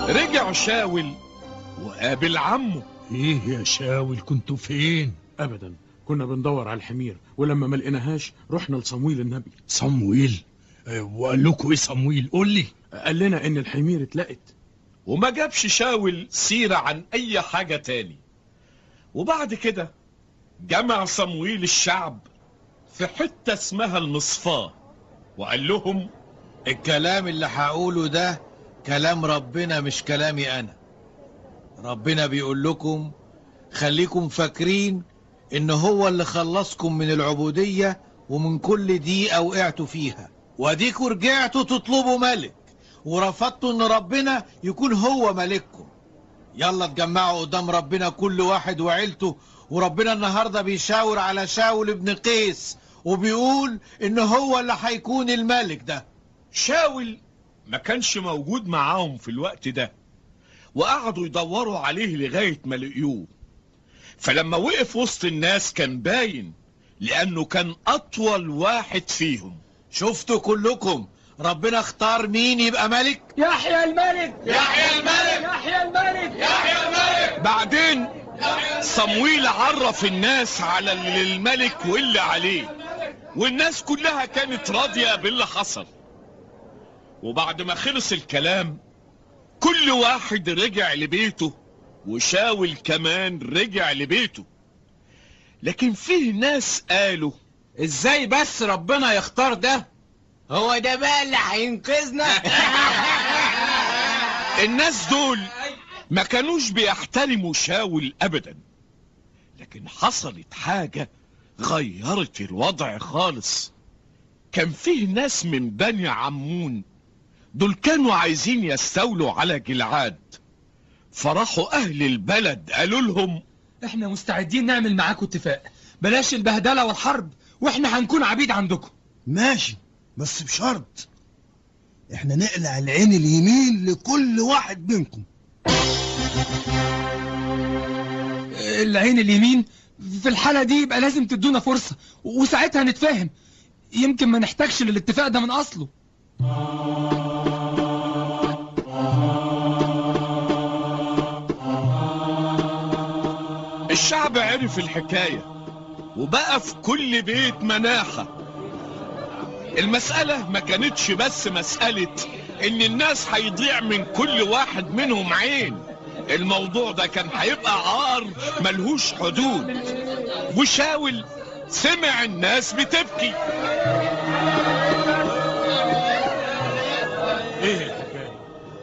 رجع شاول وقابل عمه ايه يا شاول كنتوا فين ابدا كنا بندور على الحمير ولما ما لقيناهاش رحنا لصمويل النبي صمويل اه، وقال لكم ايه صمويل قول لي قال لنا ان الحمير اتلقت وما جابش شاول سيرة عن أي حاجة تاني وبعد كده جمع صمويل الشعب في حتة اسمها المصفاة وقال لهم الكلام اللي هقوله ده كلام ربنا مش كلامي انا ربنا بيقول لكم خليكم فاكرين ان هو اللي خلصكم من العبودية ومن كل دقيقة وقعتوا فيها واديكوا رجعتوا تطلبوا ملك ورفضتوا ان ربنا يكون هو ملككم يلا اتجمعوا قدام ربنا كل واحد وعيلته وربنا النهاردة بيشاور على شاول ابن قيس وبيقول ان هو اللي هيكون الملك ده شاول ما كانش موجود معاهم في الوقت ده وقعدوا يدوروا عليه لغاية ما لقيوه فلما وقف وسط الناس كان باين لأنه كان أطول واحد فيهم شفتوا كلكم ربنا اختار مين يبقى ملك يحيى الملك يحيى الملك يحيى الملك يحيى الملك بعدين صمويل عرف الناس على اللي الملك واللي عليه والناس كلها كانت راضية باللي حصل وبعد ما خلص الكلام كل واحد رجع لبيته وشاول كمان رجع لبيته لكن فيه ناس قالوا ازاي بس ربنا يختار ده هو ده بقى اللي هينقذنا الناس دول ما كانوش بيحترموا شاول ابدا لكن حصلت حاجة غيرت الوضع خالص كان فيه ناس من بني عمون دول كانوا عايزين يستولوا على جلعاد فراحوا اهل البلد قالوا لهم احنا مستعدين نعمل معاكم اتفاق بلاش البهدلة والحرب واحنا هنكون عبيد عندكم ماشي بس بشرط احنا نقلع العين اليمين لكل واحد منكم العين اليمين في الحالة دي يبقى لازم تدونا فرصة وساعتها نتفاهم يمكن ما نحتاجش للاتفاق ده من اصله الشعب عرف الحكاية وبقى في كل بيت مناحة المسألة ما كانتش بس مسألة ان الناس هيضيع من كل واحد منهم عين الموضوع ده كان هيبقى عار ملهوش حدود وشاول سمع الناس بتبكي ايه الحكايه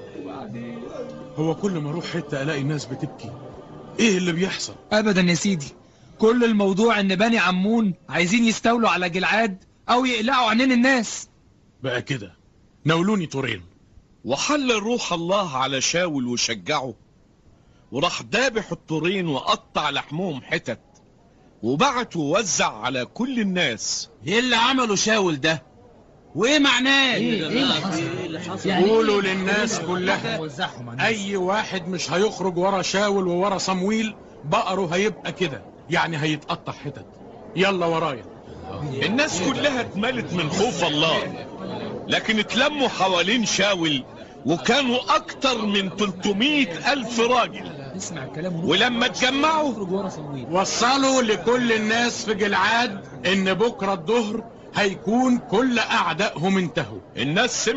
هو كل ما اروح حته الاقي الناس بتبكي ايه اللي بيحصل ابدا يا سيدي كل الموضوع ان بني عمون عايزين يستولوا على جلعاد او يقلعوا عنين الناس بقى كده ناولوني طورين وحل روح الله على شاول وشجعه وراح دابح الطورين وقطع لحمهم حتت وبعت ووزع على كل الناس ايه اللي عمله شاول ده وايه معناه قولوا للناس كلها اي واحد مش هيخرج ورا شاول وورا صمويل بقره هيبقى كده يعني هيتقطع حتت يلا ورايا الناس كلها اتملت من خوف الله لكن اتلموا حوالين شاول وكانوا اكتر من 300 الف راجل اسمع الكلام ولما اتجمعوا ونخرج ورا صمويل وصلوا لكل الناس في جلعاد ان بكرة الظهر هيكون كل اعدائهم انتهوا الناس